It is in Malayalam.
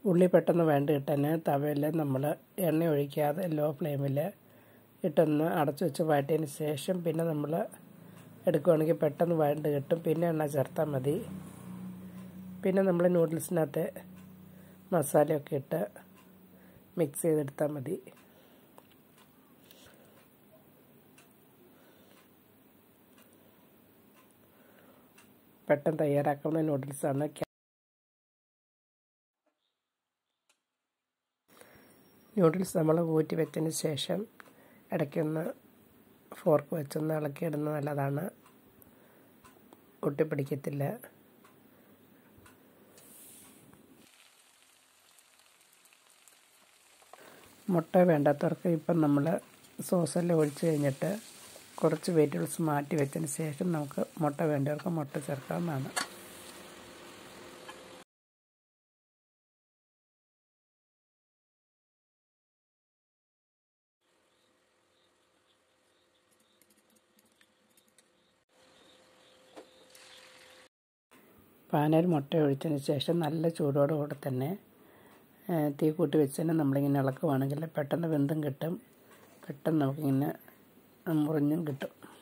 ഉള്ളി പെട്ടെന്ന് വേണ്ട കിട്ടാൻ തവയിൽ നമ്മൾ എണ്ണ ഒഴിക്കാതെ ലോ ഫ്ലെയിമിൽ ഇട്ടൊന്ന് അടച്ചു വെച്ച് വഴറ്റിയതിന് ശേഷം പിന്നെ നമ്മൾ എടുക്കുകയാണെങ്കിൽ പെട്ടെന്ന് വഴണ്ട് കിട്ടും പിന്നെ എണ്ണ ചേർത്താൽ മതി പിന്നെ നമ്മൾ നൂഡിൽസിനകത്ത് മസാലയൊക്കെ ഇട്ട് മിക്സ് ചെയ്തെടുത്താൽ മതി പെട്ടെന്ന് തയ്യാറാക്കുന്ന നൂഡിൽസാണ് നൂഡിൽസ് നമ്മൾ ഊറ്റി വെച്ചതിന് ശേഷം ഇടയ്ക്കൊന്ന് ഫോർക്ക് വെച്ചൊന്ന് ഇളക്കിയിടുന്നത് നല്ലതാണ് ഒട്ടിപ്പിടിക്കത്തില്ല മുട്ട വേണ്ടാത്തവർക്ക് ഇപ്പം നമ്മൾ സോസെല്ലാം ഒഴിച്ച് കഴിഞ്ഞിട്ട് കുറച്ച് വെജിറ്റബിൾസ് മാറ്റി വെച്ചതിന് ശേഷം നമുക്ക് മുട്ട വേണ്ടവർക്ക് മുട്ട ചേർക്കാവുന്നതാണ് പാനയിൽ മുട്ട ഒഴിച്ചതിന് ശേഷം നല്ല ചൂടോടുകൂടെ തന്നെ തീ കൂട്ടി വെച്ച് തന്നെ നമ്മളിങ്ങനെ ഇളക്കുവാണെങ്കിൽ പെട്ടെന്ന് വെന്തും കിട്ടും പെട്ടെന്ന് നമുക്കിങ്ങനെ മുറിഞ്ഞും കിട്ടും